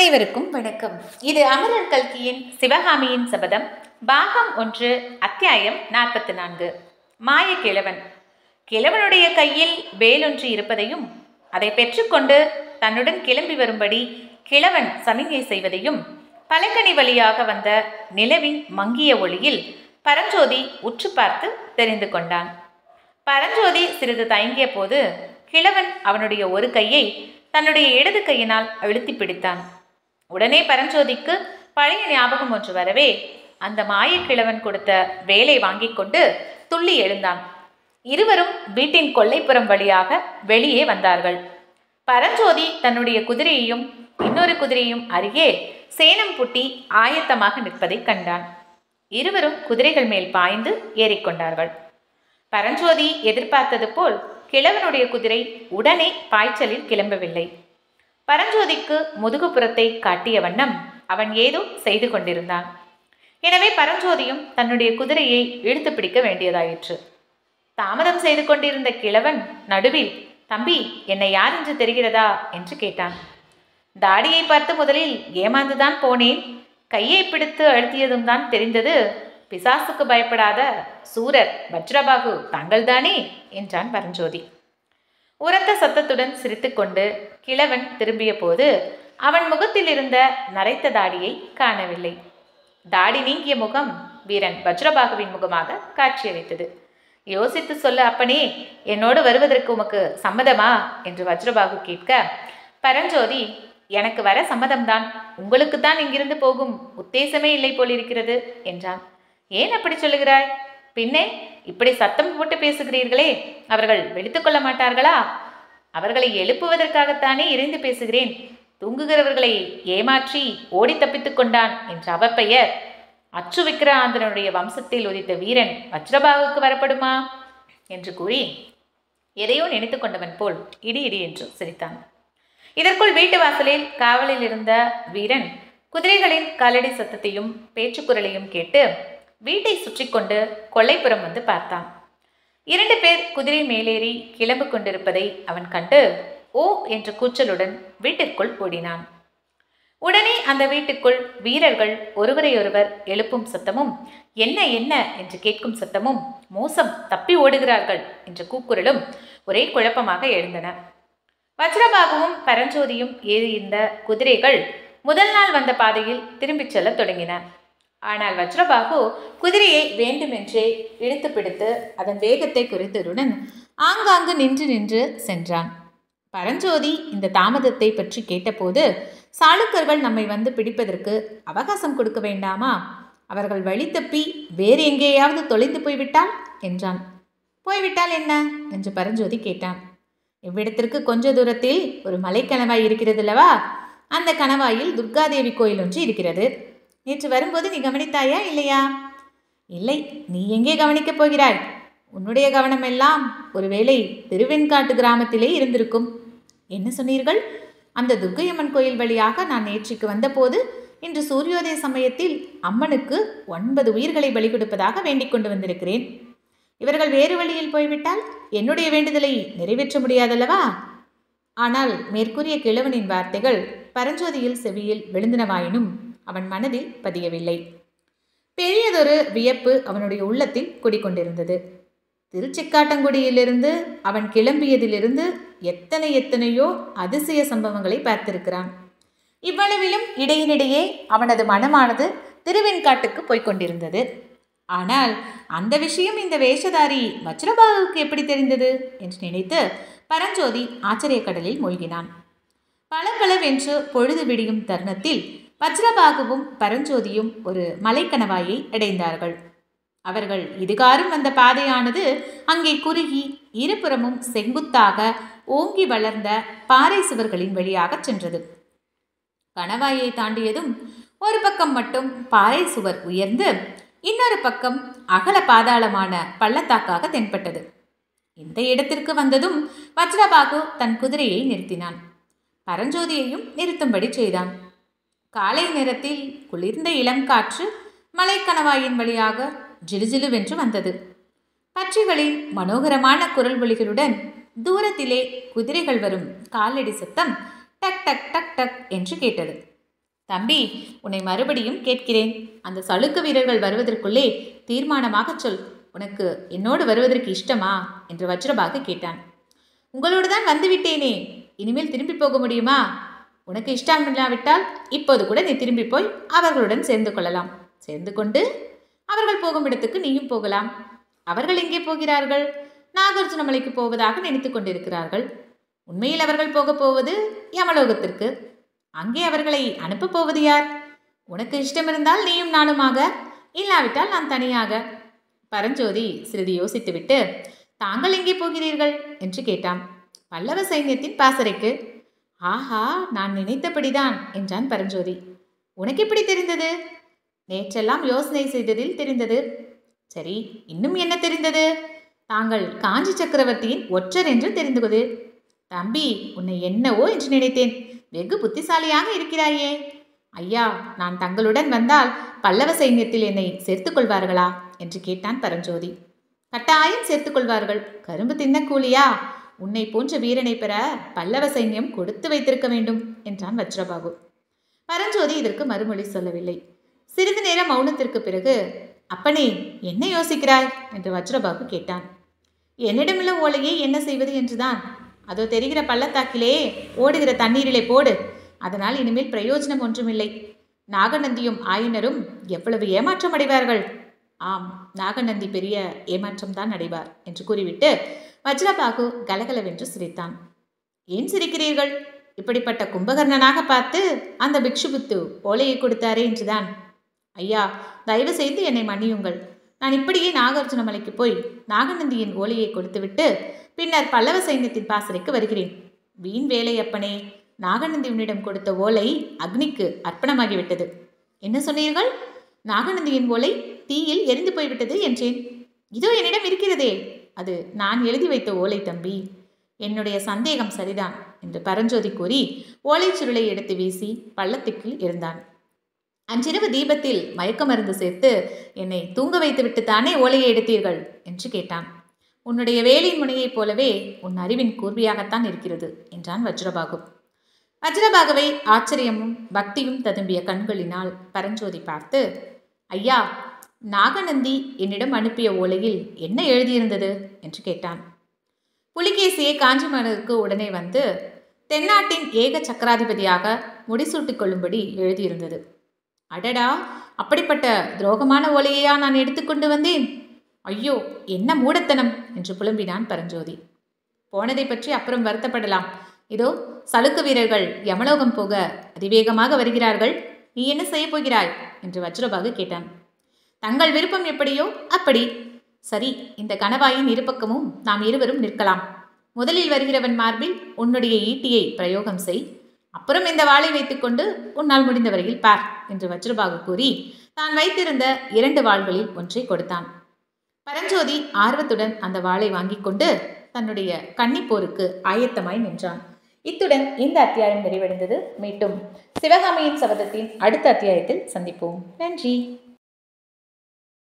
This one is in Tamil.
அனைவருக்கும் வணக்கம் இது அமரர் கல்கியின் சிவகாமியின் சபதம் பாகம் ஒன்று அத்தியாயம் நாற்பத்தி நான்கு மாய கிழவன் கிழவனுடைய கையில் வேலொன்று இருப்பதையும் அதை பெற்றுக்கொண்டு தன்னுடன் கிளம்பி வரும்படி கிழவன் சமிகை செய்வதையும் பலகனி வழியாக வந்த நிலவின் மங்கிய ஒளியில் பரஞ்சோதி உற்று பார்த்து தெரிந்து கொண்டான் பரஞ்சோதி சிறிது தயங்கிய போது கிழவன் அவனுடைய ஒரு கையை தன்னுடைய இடது கையினால் அழுத்தி பிடித்தான் உடனே பரஞ்சோதிக்கு பழைய ஞாபகம் ஒன்று வரவே அந்த மாயக்கிழவன் கொடுத்த வேலை வாங்கி கொண்டு துள்ளி எழுந்தான் இருவரும் வீட்டின் கொல்லைப்புறம் வழியாக வெளியே வந்தார்கள் பரஞ்சோதி தன்னுடைய குதிரையையும் இன்னொரு குதிரையும் அருகே சேனம் புட்டி ஆயத்தமாக நிற்பதைக் கண்டான் இருவரும் குதிரைகள் மேல் பாய்ந்து ஏறிக்கொண்டார்கள் பரஞ்சோதி எதிர்பார்த்தது போல் கிழவனுடைய குதிரை உடனே பாய்ச்சலில் கிளம்பவில்லை பரஞ்சோதிக்கு முதுகுப்புறத்தை காட்டிய வண்ணம் அவன் ஏதோ செய்து கொண்டிருந்தான் எனவே பரஞ்சோதியும் தன்னுடைய குதிரையை இழுத்து பிடிக்க வேண்டியதாயிற்று தாமதம் செய்து கொண்டிருந்த கிழவன் நடுவில் தம்பி என்னை யார் என்று தெரிகிறதா என்று கேட்டான் தாடியை பார்த்து முதலில் ஏமாந்துதான் போனேன் கையை பிடித்து அழுத்தியதும் தான் தெரிந்தது பிசாசுக்கு பயப்படாத சூரர் வஜ்ரபாகு தாங்கள்தானே என்றான் பரஞ்சோதி உரத்த சத்தத்துடன் சிரித்துக்கொண்டு கிழவன் திரும்பிய போது அவன் முகத்தில் இருந்த நரைத்த தாடியை காணவில்லை தாடி நீங்கிய முகம் வீரன் வஜ்ரபாகுவின் முகமாக காட்சியளித்தது யோசித்து சொல்ல அப்பனே என்னோடு வருவதற்கு உமக்கு சம்மதமா என்று வஜ்ரபாகு கேட்க பரஞ்சோதி எனக்கு வர சம்மதம்தான் உங்களுக்கு தான் இங்கிருந்து போகும் உத்தேசமே இல்லை போலிருக்கிறது என்றான் ஏன் அப்படி சொல்லுகிறாய் பின்னே இப்படி சத்தம் போட்டு பேசுகிறீர்களே அவர்கள் வெடித்துக் கொள்ள மாட்டார்களா அவர்களை எழுப்புவதற்காகத்தானே இறைந்து பேசுகிறேன் தூங்குகிறவர்களை ஏமாற்றி ஓடி தப்பித்துக் கொண்டான் என்ற அவப்பெயர் அச்சு விக்கிராந்தனுடைய வம்சத்தில் உதித்த வீரன் வஜ்ரபாவுக்கு வரப்படுமா என்று கூறி எதையோ நினைத்து கொண்டவன் போல் இடி இடி என்று சிரித்தான் இதற்குள் வீட்டு வாசலில் காவலில் இருந்த வீரன் குதிரைகளின் காலடி சத்தத்தையும் பேச்சுக்குரலையும் கேட்டு வீட்டை சுற்றி கொண்டு கொல்லைப்புறம் வந்து பார்த்தான் இரண்டு பேர் குதிரை மேலேறி கிளம்பு கொண்டிருப்பதை அவன் கண்டு ஓ என்ற கூச்சலுடன் வீட்டிற்குள் ஓடினான் உடனே அந்த வீட்டுக்குள் வீரர்கள் ஒருவரையொருவர் எழுப்பும் சத்தமும் என்ன என்ன என்று கேட்கும் சத்தமும் மோசம் தப்பி ஓடுகிறார்கள் என்ற கூக்குரலும் ஒரே குழப்பமாக எழுந்தன வஜ்ரபாகுவும் பரஞ்சோதியும் ஏறியிருந்த குதிரைகள் முதல் நாள் வந்த பாதையில் திரும்பிச் செல்லத் தொடங்கின ஆனால் வஜ்ரபாகு குதிரையை வேண்டுமென்றே இழுத்து பிடித்து அதன் வேகத்தை குறைத்ததுடன் ஆங்காங்கு நின்று நின்று சென்றான் பரஞ்சோதி இந்த தாமதத்தை பற்றி கேட்டபோது சாளுக்கர்கள் நம்மை வந்து பிடிப்பதற்கு அவகாசம் கொடுக்க வேண்டாமா அவர்கள் வழி தப்பி வேறு எங்கேயாவது தொலைந்து போய்விட்டால் என்றான் போய்விட்டால் என்ன என்று பரஞ்சோதி கேட்டான் இவ்விடத்திற்கு கொஞ்ச தூரத்தில் ஒரு மலைக்கணவாய் இருக்கிறதுல்லவா அந்த கணவாயில் துர்காதேவி கோயில் ஒன்று இருக்கிறது நேற்று வரும்போது நீ கவனித்தாயா இல்லையா இல்லை நீ எங்கே கவனிக்கப் போகிறாய் உன்னுடைய கவனமெல்லாம் ஒருவேளை திருவெண்காட்டு கிராமத்திலே இருந்திருக்கும் என்ன சொன்னீர்கள் அந்த துர்க்கையம்மன் கோயில் வழியாக நான் நேற்றுக்கு வந்தபோது இன்று சூரியோதய சமயத்தில் அம்மனுக்கு ஒன்பது உயிர்களை பலி கொடுப்பதாக வேண்டிக் கொண்டு வந்திருக்கிறேன் இவர்கள் வேறு வழியில் போய்விட்டால் என்னுடைய வேண்டுதலை நிறைவேற்ற முடியாதல்லவா ஆனால் மேற்கூறிய கிழவனின் வார்த்தைகள் பரஞ்சோதியில் செவியில் விழுந்தனவாயினும் அவன் மனதில் பதியவில்லை பெரியதொரு வியப்பு அவனுடைய உள்ளத்தில் குடிக்கொண்டிருந்தது திருச்சிக்காட்டங்குடியிலிருந்து அவன் கிளம்பியதிலிருந்து எத்தனை எத்தனையோ அதிசய சம்பவங்களை பார்த்திருக்கிறான் இவ்வளவிலும் இடையினிடையே அவனது மனமானது திருவெண்காட்டுக்கு போய்க் கொண்டிருந்தது ஆனால் அந்த விஷயம் இந்த வேஷதாரி வஜ்ரபாகுவுக்கு எப்படி தெரிந்தது என்று நினைத்து பரஞ்சோதி ஆச்சரிய கடலில் மூழ்கினான் பளபளவென்று பொழுது விடியும் தருணத்தில் வஜ்ரபாகுவும் பரஞ்சோதியும் ஒரு மலைக்கணவாயை அடைந்தார்கள் அவர்கள் இதுகாரும் வந்த பாதையானது அங்கே குறுகி இருபுறமும் செங்குத்தாக ஓங்கி வளர்ந்த பாறை சுவர்களின் வழியாக சென்றது கணவாயை தாண்டியதும் ஒரு பக்கம் மட்டும் பாறை சுவர் உயர்ந்து இன்னொரு பக்கம் அகல பாதாளமான பள்ளத்தாக்காக தென்பட்டது இந்த இடத்திற்கு வந்ததும் வஜ்ரபாகு தன் குதிரையை நிறுத்தினான் பரஞ்சோதியையும் நிறுத்தும்படி செய்தான் காலை நேரத்தில் குளிர்ந்த இளம் காற்று மலைக்கணவாயின் வழியாக ஜிலுஜிலுவென்று வந்தது பட்சிகளின் மனோகரமான குரல் ஒலிகளுடன் தூரத்திலே குதிரைகள் வரும் காலடி சத்தம் டக் டக் டக் டக் என்று கேட்டது தம்பி உன்னை மறுபடியும் கேட்கிறேன் அந்த சளுக்க வீரர்கள் வருவதற்குள்ளே தீர்மானமாகச் சொல் உனக்கு என்னோடு வருவதற்கு இஷ்டமா என்று வஜ்ரபாகு கேட்டான் உங்களோடு தான் வந்துவிட்டேனே இனிமேல் திரும்பி போக முடியுமா உனக்கு இஷ்டம் இல்லாவிட்டால் இப்போது கூட நீ திரும்பி போய் அவர்களுடன் சேர்ந்து கொள்ளலாம் சேர்ந்து கொண்டு அவர்கள் போகும் இடத்துக்கு நீயும் போகலாம் அவர்கள் எங்கே போகிறார்கள் நாகார்ஜுன மலைக்கு போவதாக நினைத்து கொண்டிருக்கிறார்கள் உண்மையில் அவர்கள் போகப் போவது யமலோகத்திற்கு அங்கே அவர்களை அனுப்பப் போவது யார் உனக்கு இஷ்டம் இருந்தால் நீயும் நானுமாக இல்லாவிட்டால் நான் தனியாக பரஞ்சோதி சிறிது யோசித்துவிட்டு தாங்கள் எங்கே போகிறீர்கள் என்று கேட்டான் பல்லவ சைன்யத்தின் பாசறைக்கு ஆஹா நான் நினைத்தபடிதான் என்றான் பரஞ்சோதி உனக்கு எப்படி தெரிந்தது நேற்றெல்லாம் யோசனை செய்ததில் தெரிந்தது சரி இன்னும் என்ன தெரிந்தது தாங்கள் காஞ்சி சக்கரவர்த்தியின் ஒற்றர் என்று தெரிந்தது தம்பி உன்னை என்னவோ என்று நினைத்தேன் வெகு புத்திசாலியாக இருக்கிறாயே ஐயா நான் தங்களுடன் வந்தால் பல்லவ சைன்யத்தில் என்னை சேர்த்துக் கொள்வார்களா என்று கேட்டான் பரஞ்சோதி கட்டாயம் சேர்த்துக் கொள்வார்கள் கரும்பு தின்ன கூலியா உன்னை போன்ற வீரனை பெற பல்லவ சைன்யம் கொடுத்து வைத்திருக்க வேண்டும் என்றான் வஜ்ரபாபு பரஞ்சோதி இதற்கு மறுமொழி சொல்லவில்லை சிறிது நேரம் மௌனத்திற்கு பிறகு அப்பனே என்ன யோசிக்கிறாய் என்று வஜ்ரபாபு கேட்டான் என்னிடமுள்ள ஓலையை என்ன செய்வது என்றுதான் அதோ தெரிகிற பள்ளத்தாக்கிலே ஓடுகிற தண்ணீரிலே போடு அதனால் இனிமேல் பிரயோஜனம் ஒன்றுமில்லை நாகநந்தியும் ஆயனரும் எவ்வளவு ஏமாற்றம் அடைவார்கள் ஆம் நாகநந்தி பெரிய ஏமாற்றம்தான் அடைவார் என்று கூறிவிட்டு வஜ்ரபாகு கலகலவென்று சிரித்தான் ஏன் சிரிக்கிறீர்கள் இப்படிப்பட்ட கும்பகர்ணனாக பார்த்து அந்த பிக்ஷுபுத்து ஓலையை கொடுத்தாரே என்றுதான் ஐயா தயவு செய்து என்னை மன்னியுங்கள் நான் இப்படியே நாகார்ஜுன மலைக்கு போய் நாகநந்தியின் ஓலையை கொடுத்துவிட்டு பின்னர் பல்லவ சைன்யத்தின் பாசறைக்கு வருகிறேன் வீண் வேலை அப்பனே நாகநந்தி உன்னிடம் கொடுத்த ஓலை அக்னிக்கு அர்ப்பணமாகிவிட்டது என்ன சொன்னீர்கள் நாகநந்தியின் ஓலை தீயில் எரிந்து போய்விட்டது என்றேன் இதோ என்னிடம் இருக்கிறதே அது நான் எழுதி வைத்த ஓலை தம்பி என்னுடைய சந்தேகம் சரிதான் என்று பரஞ்சோதி கூறி ஓலைச் சுருளை எடுத்து வீசி பள்ளத்துக்குள் இருந்தான் அன்றிரவு தீபத்தில் மயக்க மருந்து சேர்த்து என்னை தூங்க வைத்துவிட்டு தானே ஓலையை எடுத்தீர்கள் என்று கேட்டான் உன்னுடைய வேலின் முனையைப் போலவே உன் அறிவின் கூர்மையாகத்தான் இருக்கிறது என்றான் வஜ்ரபாகு வஜ்ரபாகுவை ஆச்சரியமும் பக்தியும் ததும்பிய கண்களினால் பரஞ்சோதி பார்த்து ஐயா நாகநந்தி என்னிடம் அனுப்பிய ஓலையில் என்ன எழுதியிருந்தது என்று கேட்டான் புலிகேசியை காஞ்சிமனுக்கு உடனே வந்து தென்னாட்டின் ஏக சக்கராதிபதியாக முடிசூட்டிக் கொள்ளும்படி எழுதியிருந்தது அடடா அப்படிப்பட்ட துரோகமான ஓலையையா நான் எடுத்துக்கொண்டு வந்தேன் ஐயோ என்ன மூடத்தனம் என்று புலம்பினான் பரஞ்சோதி போனதை பற்றி அப்புறம் வருத்தப்படலாம் இதோ சலுக்கு வீரர்கள் யமலோகம் போக அதிவேகமாக வருகிறார்கள் நீ என்ன செய்ய போகிறாய் என்று வஜ்ரபாகு கேட்டான் தங்கள் விருப்பம் எப்படியோ அப்படி சரி இந்த கணவாயின் இருபக்கமும் நாம் இருவரும் நிற்கலாம் முதலில் வருகிறவன் மார்பில் உன்னுடைய ஈட்டியை பிரயோகம் செய் அப்புறம் இந்த வாளை வைத்துக்கொண்டு உன்னால் முடிந்த வரையில் பார் என்று வஜ்ரபாகு கூறி தான் வைத்திருந்த இரண்டு வாள்களில் ஒன்றை கொடுத்தான் பரஞ்சோதி ஆர்வத்துடன் அந்த வாளை வாங்கி கொண்டு தன்னுடைய கன்னிப்போருக்கு ஆயத்தமாய் நின்றான் இத்துடன் இந்த அத்தியாயம் நிறைவடைந்தது மீண்டும் சிவகாமியின் சபதத்தின் அடுத்த அத்தியாயத்தில் சந்திப்போம் நன்றி